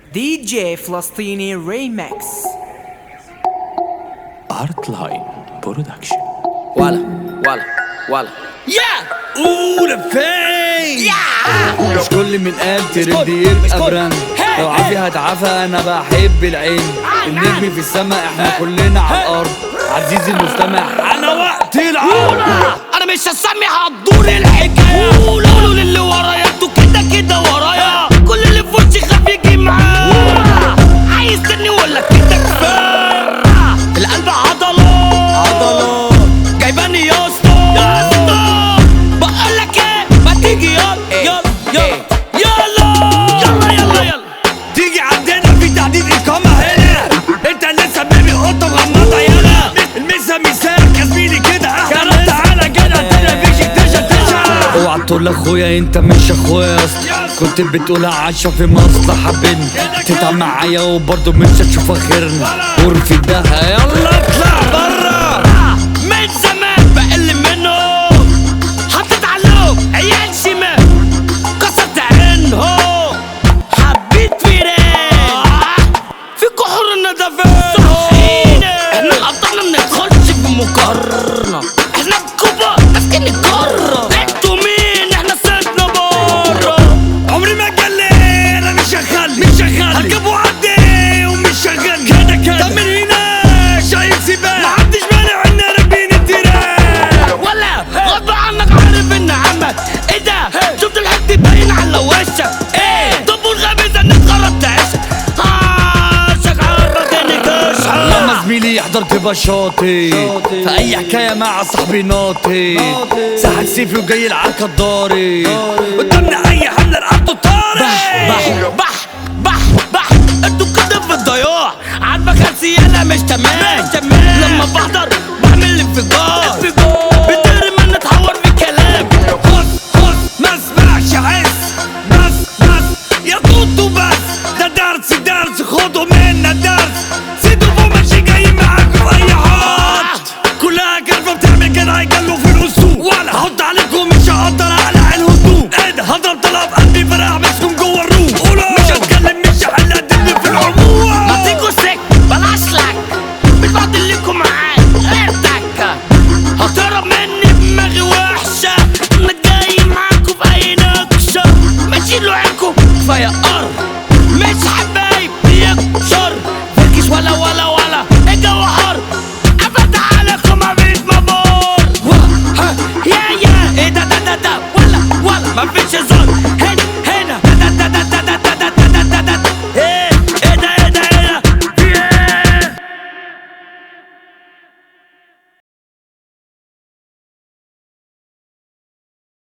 دي جي فلسطيني ريمكس ارت لاين برودكشن ولا ولا ولا يا قول فين يا مش كل من قال ترند يبقى براند هي، لو عافية هتعافى انا بحب العين النجم في السما احنا كلنا على الارض عزيزي المستمع انا وقت العرض انا مش هسمي هتدور الحكايه قولوا للي ورايا انتوا كده كده ورايا كل اللي في وشي خاف يجي معايا عايز تاني ولا كده كفايه القلب عضلات عضلات جايباني يا اسطى يا اسطى بقول لك ايه ما تيجي يلا يلا يلا يلا يلا يلا يلا تيجي عندنا في تعديل اقامة هنا انت لسه بيبي قطة مغمضة يلا المسا مثال كزميلي كده احنا تعالى كده الدنيا فيش تشا تشا اوعى تقول لاخويا انت مش اخويا يا اسطى كنت بتقولها عشا في مصلحة بينا تتعب معايا وبرضه مش هتشوف اخرنا غرفة ده يلا اطلع برا من زمان بقل منه حطيت عليهم عيال شمال كسرت عينهم حبيت فراق في كحور الندفات احنا قطعنا بنخش في مقارنة احنا الكبار ماسكين القارة انتوا مين احنا سيبنا بره عمري ما قال لي انا مش هخلي مش هخلي هركب وعدي ومش شغال كده كده طب من هنا شايف سباق ما عنديش مانع ان راكبين التراك ولا غصب عنك عارف ان عمك ايه ده شفت الحد باين على وشك ايه طب والغبي ده نتغرب تعيشك عاشق عرفتني كشحة لما زميلي حضرت بشاطي في اي حكايه مع صاحبي ناطي ساحب سيفي وجاي العركه الضاري قدامنا اي حمله الارض طاري بح بح بح بح انتوا كده في الضياع عارفة خالتي انا مش تمام مش تمام لما بحضر بعمل انفجار بتقري من اتحور في كلام خد خد ما اسمعش عز بس بس يا توتو بس ده درس درس خدوا منا درس سيدوا فوق ماشي جاي معاكم اي حد كلها كلفة بتعمل كده هيجلوا في الاسود ولا هحط عليكم مش هقدر اقلع الهدوء ايه ده هضرب طلب قلبي فرق احبسكم جوه الروم قولوا مش هتكلم مش هحل ادب في العموم ما تيجوا سك بلاش لك مش بعد ليكم معاك غير تكة هتهرب مني دماغي وحشة انا جاي معاكم في اي نكشة ما تشيلوا عينكم كفاية قرب مش حبايب ليك شر فركش ولا ولا ولا الجو حر قفلت عليكم مفيش مبار وا- ها، يا يا ايه ده ده ده ده ولا ولا مفيش هزار